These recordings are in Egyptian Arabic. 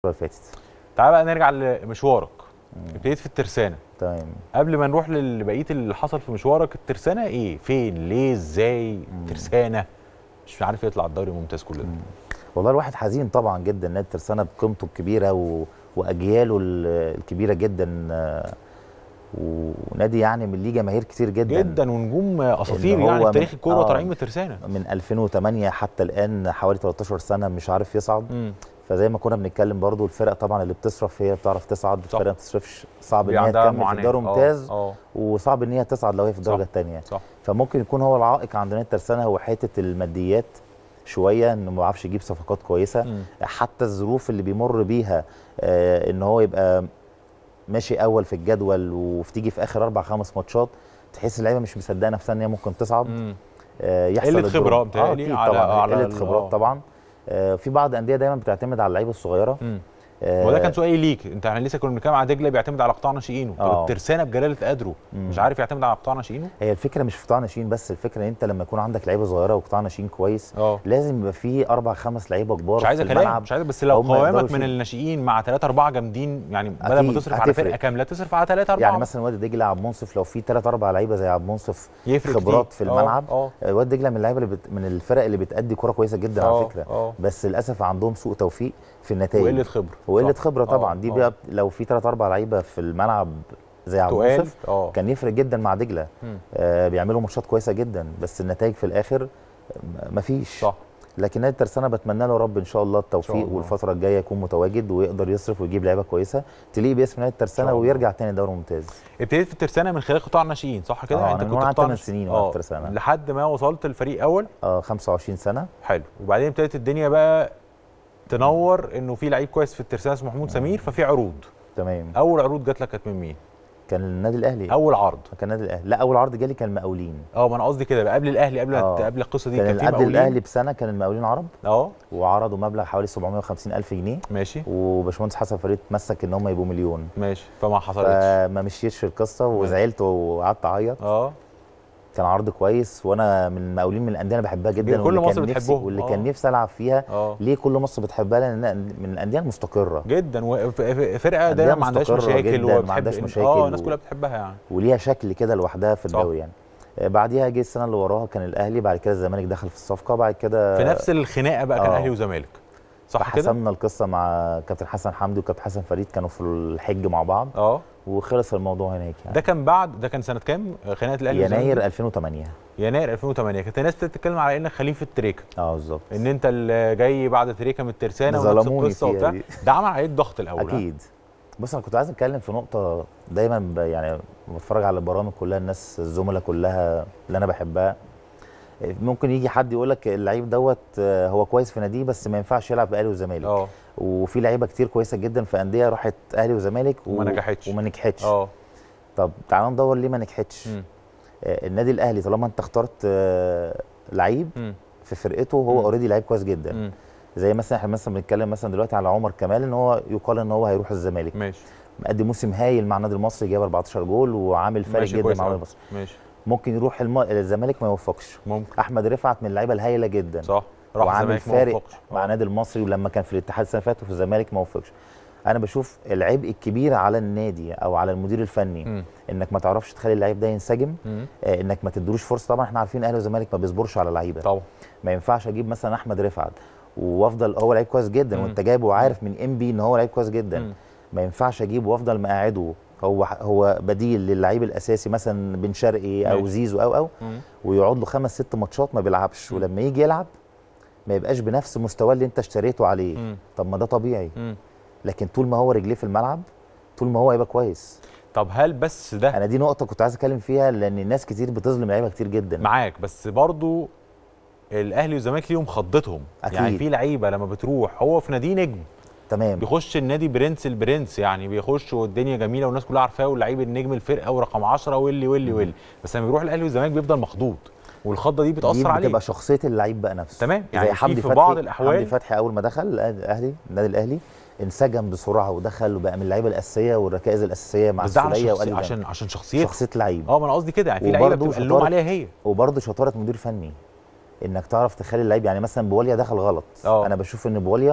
اللي فاتت تعال بقى نرجع لمشوارك ابتديت في الترسانه تمام قبل ما نروح لبقيه اللي حصل في مشوارك الترسانه ايه فين ليه ازاي ترسانه مش عارف يطلع الدوري الممتاز كل ده والله الواحد حزين طبعا جدا نادي ترسانة بقيمته الكبيره و... واجياله ال- الكبيره جدا آه، ونادي يعني من ليه جماهير كتير جدا جدا ونجوم اساطير إن يعني هو في تاريخ من- الكوره آه. طالعين من الترسانه من 2008 حتى الان حوالي 13 سنه مش عارف يصعد مم. فزي ما كنا بنتكلم برضو الفرق طبعا اللي بتصرف هي بتعرف تصعد صح. الفرق ما بتصرفش صعب ان هي عندها تكمل في معاناة. الدوري آه، الممتاز اه وصعب ان هي تصعد لو هي في الدرجه صح. الثانيه صح فممكن يكون هو العائق عند نادي ترسانة هو حته الماديات شويه انه ما بيعرفش يجيب صفقات كويسه مم. حتى الظروف اللي بيمر بيها آه ان هو يبقى ماشي اول في الجدول وتيجي في اخر اربع خمس ماتشات تحس اللعيبه مش مصدقه نفسها ان هي ممكن تصعد مم. آه يحصل قلة الدروب. خبرة آه بتهيألي أكيد على- طبعا على قله ال- خبرات آه. طبعا آه في بعض انديه دايما بتعتمد على اللعيبه الصغيره مم. آه وده كان سؤالي ليك انت احنا لسه كنا بنتكلم على دجله بيعتمد على قطاع ناشئينه طب آه. الترسانه بجلاله قدره مم. مش عارف يعتمد على قطاع ناشئينه هي الفكره مش في قطاع ناشئين بس الفكره ان انت لما يكون عندك لعيبه صغيره وقطاع ناشئين كويس اه لازم يبقى فيه اربع خمس لعيبه كبار مش عايزه في كلام الملعب مش عايزه بس لو هم يقدروا قوامك من يشيلوا. الناشئين مع ثلاثة أربعة جامدين يعني بدل ما أكيد، تصرف على هتفرق. فرقة كاملة تصرف على ثلاثة أربعة يعني مثلا وادي دجله عبد منصف لو في ثلاث اربع لعيبه زي عبد منصف يفرق خبرات كتير. في آه، الملعب. اه آه، وادي دجله من اللعيبه اللي بت... من الفرق اللي بتأدي كوره كويسه جدا آه، على فكره اه بس للاسف عندهم سوء توفيق في النتائج وقلة خبرة وقله صح. خبره طبعا آه، دي آه. بقى لو في ثلاث اربع لعيبه في الملعب زي عبد تقال منصف اه كان يفرق جدا مع دجله مم. آه بيعملوا ماتشات كويسه جدا بس النتائج في الاخر م- مفيش صح لكن نادي ترسانة بتمنى له يا رب ان شاء الله التوفيق الله. والفتره الجايه يكون متواجد ويقدر يصرف ويجيب لعيبه كويسه تليق باسم نادي إن ترسانة شاء الله. ويرجع تاني دوري ممتاز ابتديت في الترسانة من خلال قطاع الناشئين صح كده؟ آه، يعني أنا انت من كنت وأنا قطاع تمن ناشئ- سنين وأنا في آه، ترسانة. لحد ما وصلت الفريق أول اه 25 سنه حلو وبعدين ابتدت الدنيا بقى تنور انه في لعيب كويس في الترسانة اسمه محمود سمير ففي عروض تمام اول عروض جات لك كانت من مين؟ كان النادي الاهلي اول عرض كان النادي الاهلي لا اول عرض جالي كان المقاولين اه ما انا قصدي كده بقى قبل الاهلي قبل آه. قبل القصه دي كان كان في قبل مقاولين الاهلي بسنه كان المقاولين عرب اه وعرضوا مبلغ حوالي 750 الف جنيه ماشي وباشمهندس حسن فريد تمسك ان هم يبقوا مليون ماشي فما حصلتش فما مشيتش القصه وزعلت وقعدت اعيط اه كان عرض كويس وانا من المقاولين من الانديه انا بحبها جدا كل واللي مصر كان نفسي بتحبهم. واللي آه. كان نفسي العب فيها اه ليه كل مصر بتحبها لان من الانديه المستقره جدا وفرقه أندية دايما ما عندهاش مستقرة مشاكل جداً، ما وبتحب- عندهاش مشاكل اه و- الناس كلها بتحبها يعني وليها شكل كده لوحدها في صح. الدوري يعني آه، بعديها جه السنه اللي وراها كان الاهلي بعد كده الزمالك دخل في الصفقه بعد كده في نفس الخناقه بقى كان آه. اهلي وزمالك صح كده؟ حسمنا القصه مع كابتن حسن حمدي وكابتن حسن فريد كانوا في الحج مع بعض اه وخلص الموضوع هناك يعني ده كان بعد ده كان سنه كام؟ خناقه الاهلي يناير والزمالك؟ 2008 يناير 2008 كانت الناس بتتكلم على انك خليفه تريكا اه بالظبط ان انت اللي جاي بعد تريكا من الترسانه ونفس ظلموني القصه فيها وبتاع دي. ده عمل عليك ضغط الاول ها؟ اكيد بص انا كنت عايز اتكلم في نقطه دايما ب- يعني بتفرج على البرامج كلها الناس الزملاء كلها اللي انا بحبها ممكن يجي حد يقول لك اللعيب دوت آه، هو كويس في ناديه بس ما ينفعش يلعب في اهلي وزمالك اه وفي لعيبه كتير كويسه جدا في انديه راحت اهلي وزمالك و- وما نجحتش. وما نجحتش اه طب تعال ندور ليه ما نجحتش مم. آه، النادي الاهلي طالما انت اخترت آه، لعيب مم. في فرقته هو مم. اوريدي لعيب كويس جدا مم. زي مثلا احنا مثلا بنتكلم مثلا دلوقتي على عمر كمال ان هو يقال ان هو هيروح الزمالك ماشي مقدم موسم هايل مع النادي المصري جاب 14 جول وعامل فارق ماشي جدا كويس مع النادي أوي. المصري ماشي ممكن يروح الم... الزمالك ما يوفقش ممكن احمد رفعت من اللعيبه الهايله جدا صح راح وعامل الزمالك ما فارق وفقش. مع آه. النادي المصري ولما كان في الاتحاد السنه اللي فاتت وفي الزمالك ما وفقش انا بشوف العبء الكبير على النادي او على المدير الفني مم. انك ما تعرفش تخلي اللعيب ده ينسجم مم. آه، انك ما تدلوش فرصه طبعا احنا عارفين اهلي والزمالك ما بيصبرش على لعيبه طبعا ما ينفعش اجيب مثلا احمد رفعت وافضل هو لعيب كويس جدا مم. وانت جايبه وعارف من ام بي ان هو لعيب كويس جدا مم. ما ينفعش اجيبه وافضل مقاعده هو هو بديل للعيب الاساسي مثلا بن شرقي او ماشي. زيزو او او مم. ويقعد له خمس ست ماتشات ما بيلعبش مم. ولما يجي يلعب ما يبقاش بنفس مستواه اللي انت اشتريته عليه مم. طب ما ده طبيعي مم. لكن طول ما هو رجليه في الملعب طول ما هو هيبقى كويس طب هل بس ده انا دي نقطه كنت عايز اتكلم فيها لان الناس كتير بتظلم لعيبه كتير جدا معاك بس برضو الاهلي والزمالك ليهم خضتهم أكيد. يعني في لعيبه لما بتروح هو في نادي نجم تمام بيخش النادي برنس البرنس يعني بيخش والدنيا جميله والناس كلها عارفاه واللعيب النجم الفرقه ورقم 10 واللي واللي واللي بس لما بيروح الاهلي والزمالك بيفضل مخضوض والخضه دي دي بتاثر عليه بتبقى شخصيه اللعيب بقى نفسه تمام زي يعني في- حمدي في فتحي بعض الأحوال- حمدي فتحي اول ما دخل الاهلي النادي الاهلي انسجم بسرعه ودخل وبقى من اللعيبه الاساسيه والركائز الاساسيه مع بس ده السوليه عشان وقال عشان عشان شخصيته شخصيه لعيب اه ما انا قصدي كده يعني في لعيبه وبرضه بتبقى اللوم شطارة- عليها هي وبرضه شطاره مدير فني انك تعرف تخلي اللعيب يعني مثلا بواليا دخل غلط آه. انا بشوف ان بواليا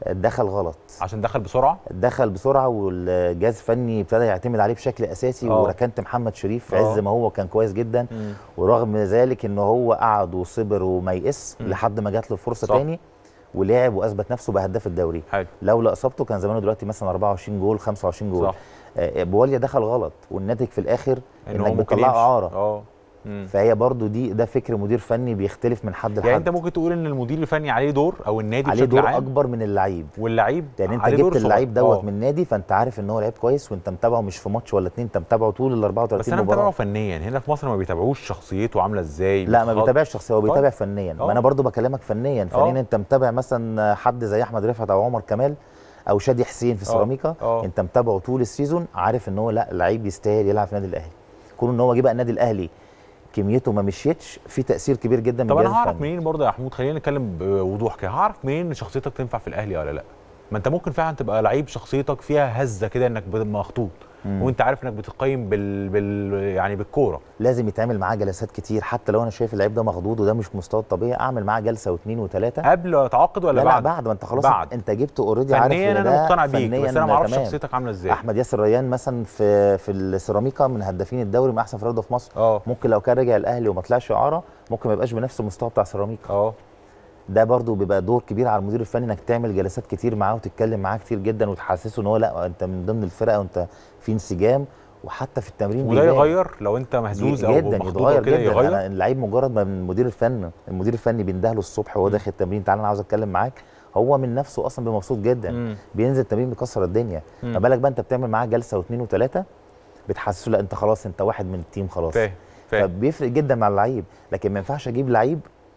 دخل غلط عشان دخل بسرعه دخل بسرعه والجهاز الفني ابتدى يعتمد عليه بشكل اساسي آه. وركنت محمد شريف في آه. عز ما هو كان كويس جدا مم. ورغم ذلك ان هو قعد وصبر وما يئس مم. لحد ما جات له فرصه صح. تاني ولعب واثبت نفسه بهداف الدوري حلو لولا اصابته كان زمانه دلوقتي مثلا 24 جول 25 جول صح آه، بواليا دخل غلط والناتج في الاخر إن هو انك ممكن بتطلعه يمشي. اعاره اه مم. فهي برضو دي ده فكر مدير فني بيختلف من حد لحد يعني انت ممكن تقول ان المدير الفني عليه دور او النادي عليه بشكل دور عام اكبر من اللعيب واللعيب يعني انت عليه دور جبت صغير. اللعيب دوت آه. من نادي فانت عارف ان هو لعيب كويس وانت متابعه مش في ماتش ولا اتنين انت متابعه طول ال 34 بس انا مباراه متابعه فنيا هنا في مصر ما بيتابعوش شخصيته عامله ازاي لا ما بيتخض. بيتابعش شخصيه هو طيب. بيتابع فنيا آه. ما انا برضو بكلمك فنيا فنيا آه. انت متابع مثلا حد زي احمد رفعت او عمر كمال او شادي حسين في آه. سيراميكا آه. انت متابعه طول السيزون عارف ان هو لا لعيب يستاهل يلعب في النادي الاهلي كون ان هو جه بقى النادي الاهلي كميته ما مشيتش في تاثير كبير جدا من طب انا الجهاز هعرف الفني. منين برضه يا محمود خلينا نتكلم بوضوح كده هعرف منين ان شخصيتك تنفع في الاهلي ولا لا ما انت ممكن فعلا تبقى لعيب شخصيتك فيها هزه كده انك بت- مخطوط مم. وانت عارف انك بتقيم بال, بال... يعني بالكوره لازم يتعمل معاه جلسات كتير حتى لو انا شايف اللعيب ده مخضوض وده مش مستوى الطبيعي اعمل معاه جلسه واثنين وثلاثه قبل تعاقد ولا لا بعد لا بعد ما انت خلاص بعد. انت جبت اوريدي عارف فنيا ان انا ده مقتنع بيك فنياً بس انا ما اعرفش تمام. شخصيتك عامله ازاي احمد ياسر ريان مثلا في في السيراميكا من هدافين الدوري من احسن فراوده في مصر اه ممكن لو كان رجع الاهلي وما طلعش اعاره ممكن ما يبقاش بنفس المستوى بتاع سيراميكا اه ده برضو بيبقى دور كبير على المدير الفني انك تعمل جلسات كتير معاه وتتكلم معاه كتير جدا وتحسسه ان هو لا انت من ضمن الفرقه وانت في انسجام وحتى في التمرين وده بيبان. يغير لو انت مهزوز او جدا مخضوض يتغير أو كده جدا يغير انا اللعيب مجرد ما من المدير الفني المدير الفني بيندهله الصبح وهو مم. داخل التمرين تعالى انا عاوز اتكلم معاك هو من نفسه اصلا بيبقى مبسوط جدا مم. بينزل التمرين بيكسر الدنيا مم. ما بالك بقى انت بتعمل معاه جلسه واثنين وثلاثه بتحسسه لا انت خلاص انت واحد من التيم خلاص فاهم فاهم فبيفرق جدا مع اللعيب لكن ما ينفعش اجيب لعيب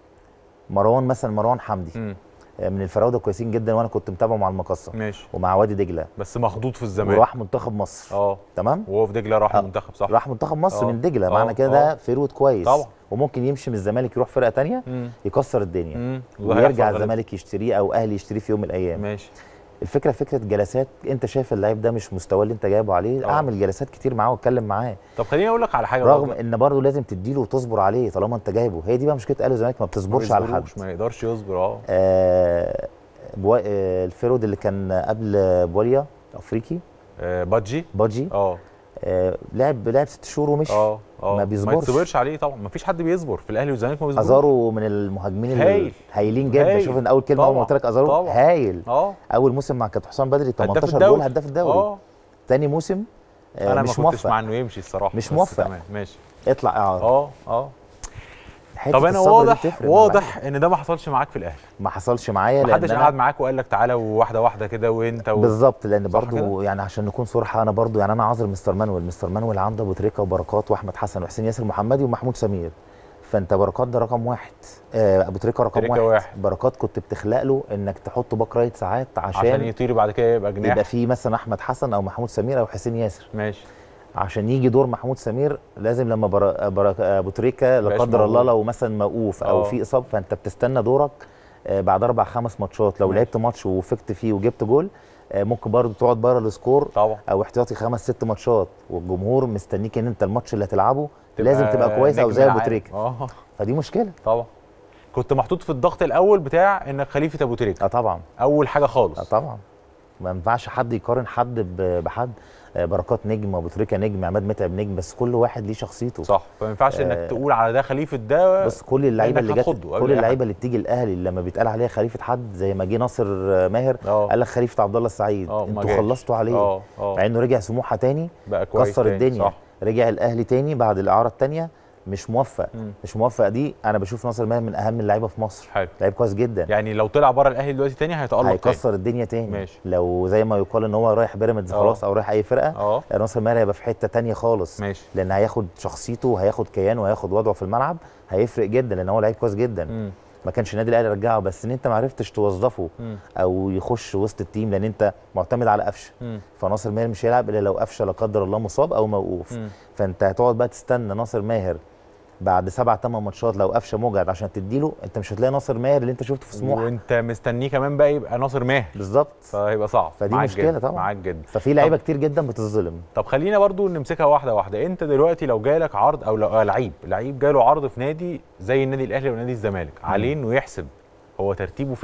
مروان مثلا مروان حمدي مم. آه، من الفراوده كويسين جدا وانا كنت متابعه مع المقصه ماشي ومع وادي دجله بس مخضوض في الزمان وراح منتخب مصر اه تمام وهو في دجله راح آه. المنتخب صح راح منتخب مصر آه. من دجله آه. معنى كده آه. ده فيرود كويس طبعا. وممكن يمشي من الزمالك يروح فرقه تانية مم. يكسر الدنيا مم. وده هيحصل ويرجع غالباً. الزمالك يشتريه او اهلي يشتريه في يوم من الايام ماشي الفكره فكره جلسات انت شايف اللعيب ده مش مستواه اللي انت جايبه عليه آه. اعمل جلسات كتير معاه واتكلم معاه طب خليني اقول لك على حاجه رغم برضه. ان برضه لازم تديله وتصبر عليه طالما انت جايبه هي دي بقى مشكله اهلي والزمالك ما ما بتصبرش على حد بيصبروش، ما يقدرش يصبر اه آه بوا... آه الفيرود اللي كان قبل بواليا افريقي آه، بادجي بادجي اه آه لعب لعب ست شهور ومشي اه اه ما ما بيصبرش. يتصبرش عليه طبعا ما فيش حد بيصبر في الاهلي والزمالك ما بيصبروش ازارو من المهاجمين هايل. الهايلين جدا هايل. شوف ان اول كلمه اول ما طبعا. قلت لك ازارو طبعا. هايل اه اول موسم مع كابتن حسام بدري هداف 18 الدوري جول هداف الدوري اه تاني موسم آه انا ما مش كنتش موفق مع انه يمشي الصراحه مش بس موفق. تمام ماشي اطلع اعاره اه اه حتة طب انا الصبر دي واضح بتفرق مع واضح ان ده ما حصلش معاك في الاهلي ما حصلش معايا ما لان حدش أنا- قعد معاك وقال لك تعالى وواحده واحده كده وانت و... بالظبط لان صح برضو يعني عشان نكون صراحه انا برضو يعني انا عذر مستر مانويل مستر مانويل عنده ابو تريكه وبركات واحمد حسن وحسين ياسر محمدي ومحمود سمير فانت بركات ده رقم واحد آه ابو تريكه رقم تريكة واحد. واحد. بركات كنت بتخلق له انك تحطه باك رايت ساعات عشان, عشان يطير بعد كده يبقى جناح يبقى فيه مثلا احمد حسن او محمود سمير او حسين ياسر ماشي عشان يجي دور محمود سمير لازم لما برا برا ابو تريكه لا مبقاش قدر الله موجود. لو مثلا موقوف او آه. في اصابه فانت بتستنى دورك آه، بعد اربع خمس ماتشات لو ماشي. لعبت ماتش وفقت فيه وجبت جول آه، ممكن برضه تقعد بره السكور طبعا او احتياطي خمس ست ماتشات والجمهور مستنيك ان انت الماتش اللي هتلعبه تبقى لازم تبقى كويس او نجم زي ابو العالم. تريكه اه فدي مشكله طبعا كنت محطوط في الضغط الاول بتاع انك خليفه ابو تريكه اه طبعا اول حاجه اه خالص طبعا ما ينفعش حد يقارن حد ب- بحد آه، بركات نجم ابو تريكه نجم عماد متعب نجم بس كل واحد ليه شخصيته صح فما ينفعش انك آه. تقول على ده خليفه ده بص كل اللعيبه لأنك اللي جت هتخضه قبل كل أي اللعيبه اللي بتيجي الاهلي لما بيتقال عليها خليفه حد زي ما جه ناصر ماهر اه قال لك خليفه عبد الله السعيد اه ما انتوا جاش. خلصتوا عليه اه اه مع انه رجع سموحه تاني بقى كويس كسر تاني، الدنيا صح رجع الاهلي تاني بعد الاعاره التانيه مش موفق مم. مش موفق دي انا بشوف ناصر ماهر من اهم اللعيبه في مصر حلو لعيب كويس جدا يعني لو طلع بره الاهلي دلوقتي تاني هيتالق تاني هيكسر الدنيا تاني ماشي. لو زي ما يقال ان هو رايح بيراميدز اه. خلاص او رايح اي فرقه اه ناصر ماهر هيبقى في حته تانيه خالص ماشي لان هياخد شخصيته وهياخد كيانه وهياخد وضعه في الملعب هيفرق جدا لان هو لعيب كويس جدا مم. ما كانش النادي الاهلي رجعه بس ان انت ما عرفتش توظفه مم. او يخش وسط التيم لان انت معتمد على قفشه مم. فناصر ماهر مش هيلعب الا لو قفشه لا قدر الله مصاب او موقوف مم. فانت هتقعد بقى تستنى ناصر ماهر بعد سبع ثمان ماتشات لو قفشه مجهد عشان تديله انت مش هتلاقي ناصر ماهر اللي انت شفته في سموحه وانت مستنيه كمان بقى يبقى ناصر ماهر بالظبط فهيبقى صعب فدي معاك مشكلة جدا. طبعا. معاك جدا ففي لعيبه كتير جدا بتظلم طب خلينا برضو نمسكها واحده واحده انت دلوقتي لو جالك عرض او لو آه لعيب لعيب جاله عرض في نادي زي النادي الاهلي ونادي الزمالك عليه انه يحسب هو ترتيبه فين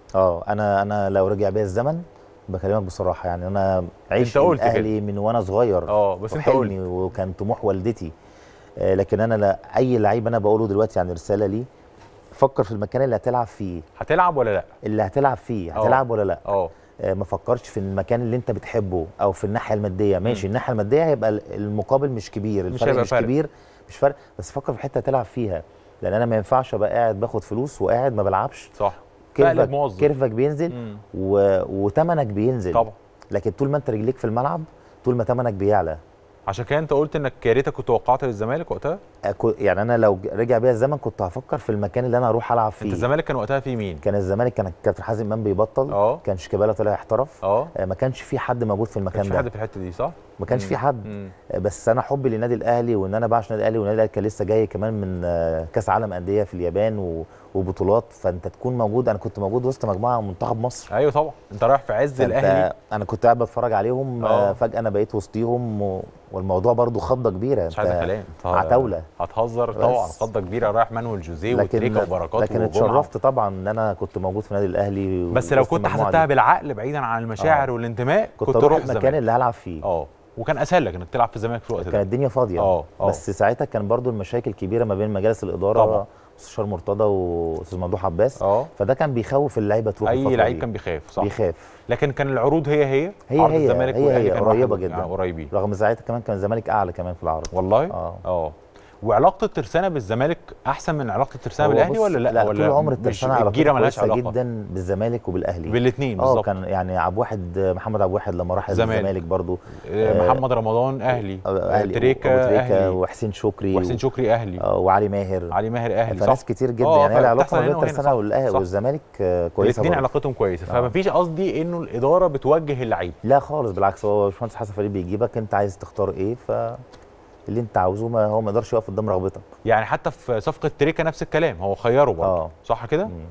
اه انا انا لو رجع بيا الزمن بكلمك بصراحه يعني انا عشت أنت قلت الاهلي من وانا صغير اه بس انت وحلمي قلت وكان طموح والدتي آه، لكن انا لا اي لعيب انا بقوله دلوقتي يعني رساله ليه فكر في المكان اللي هتلعب فيه هتلعب ولا لا اللي هتلعب فيه آه. هتلعب ولا لا اه آه، ما فكرش في المكان اللي انت بتحبه او في الناحيه الماديه ماشي مم. الناحيه الماديه هيبقى ال- المقابل مش كبير مش الفرق هيبقى مش فرق. كبير مش فرق بس فكر في حته تلعب فيها لان انا ما ينفعش ابقى قاعد باخد فلوس وقاعد ما بلعبش صح كيرفك تقلب موظف. كيرفك بينزل مم. و... وتمنك بينزل طبعا لكن طول ما انت رجليك في الملعب طول ما تمنك بيعلى عشان كده انت قلت انك يا ريتك كنت توقعت للزمالك وقتها أكو- يعني انا لو ج- رجع بيا الزمن كنت هفكر في المكان اللي انا اروح العب انت فيه الزمالك كان وقتها في مين كان الزمالك كان كابتن حازم امام بيبطل اه كان شيكابالا طلع احترف اه آه، ما كانش في حد موجود في ما المكان كانش في ده حد في الحته دي صح ما كانش في مم. حد مم. آه، بس انا حبي للنادي الاهلي وان انا بعشق النادي الاهلي والنادي الاهلي كان لسه جاي كمان من آه، كاس عالم انديه في اليابان و... وبطولات فانت تكون موجود انا كنت موجود وسط مجموعه منتخب مصر ايوه طبعا انت رايح في عز فأنت- الاهلي انا كنت قاعد بتفرج عليهم آه. آه، فجاه انا بقيت وسطيهم و... والموضوع برضو خضه كبيره مش عايز كلام عتاوله هتهزر بس. طبعا خضه كبيره رايح مانويل جوزيه وتريكا وبركات لكن وجمعة. اتشرفت طبعا ان انا كنت موجود في النادي الاهلي بس لو وسط كنت المجموعة حسبتها دي. بالعقل بعيدا عن المشاعر آه. والانتماء كنت, اروح المكان الزمالك. اللي هلعب فيه اه وكان اسهل لك انك تلعب في الزمالك في الوقت كانت ده الدنيا فاضيه اه اه بس ساعتها كان برضو المشاكل كبيره ما بين مجالس الاداره طبعا. مستشار مرتضى واستاذ ممدوح عباس اه فده كان بيخوف اللعيبه تروح اي الفترة لعيب دي. كان بيخاف صح بيخاف لكن كان العروض هي هي هي عرض هي الزمالك هي والاهلي هي كان قريبة واحد- جدا. يعني قريبين رغم ساعتها كمان كان الزمالك اعلى كمان في العرض والله اه اه وعلاقه الترسانه بالزمالك احسن من علاقه الترسانه هو بالاهلي بص- ولا لا لا ولا طول عمر مش- الترسانه علاقتها الجيره ملهاش كويسه علاقه جدا بالزمالك وبالاهلي بالاثنين اه بالظبط كان يعني عبد واحد محمد عبد واحد لما راح زمالك. الزمالك برضو آه، محمد رمضان اهلي آه، اهلي تريكا وتريكا اهلي وحسين شكري وحسين شكري اهلي آه، وعلي ماهر علي ماهر اهلي صح فناس كتير جدا آه، يعني هي العلاقه فبتحصل ما بين هنا وهنا، الترسانه صح، والاهلي صح. والزمالك آه، كويسه الاثنين برضو. علاقتهم كويسه آه. فمفيش قصدي انه الاداره بتوجه اللعيب لا خالص بالعكس هو باشمهندس حسن فريد بيجيبك انت عايز تختار ايه ف اللي انت عاوزه ما هو ما يقدرش يقف قدام رغبتك يعني حتى في صفقه تريكا نفس الكلام هو خيره برضه اه صح كده مم.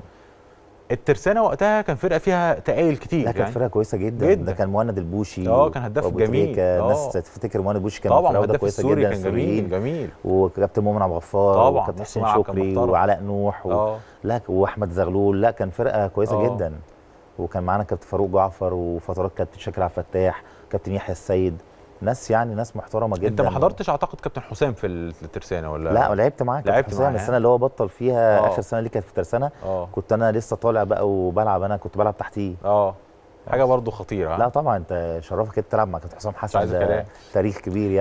الترسانه وقتها كان فرقه فيها تقايل كتير لا كانت يعني فرقه كويسه جدا, جدا. ده كان مهند البوشي اه، كان هداف وأبو جميل. تريكة. اه. الناس تفتكر مهند البوشي كان طبعا فراوده هداف كويسه السوري جدا كان جميل السوريين جميل وكابتن مؤمن عبد الغفار طبعا، وكابتن نص حسين ملعب كان شكري محترم. وعلاء نوح و... اه لا واحمد زغلول لا كان فرقه كويسه اه. جدا وكان معانا كابتن فاروق جعفر وفترات كابتن شاكر عبد الفتاح كابتن يحيى السيد ناس يعني ناس محترمه جدا انت ما حضرتش اعتقد كابتن حسام في الترسانه ولا لا لعبت معاه كابتن لعبت حسام معاه. السنه اللي هو بطل فيها اه. اخر سنه ليه كانت في ترسانه اه كنت انا لسه طالع بقى وبلعب انا كنت بلعب تحتيه اه حاجه برضو خطيره ها؟ لا طبعا انت شرفك انت تلعب مع كابتن حسام حسن عايز ده كلام. تاريخ كبير يعني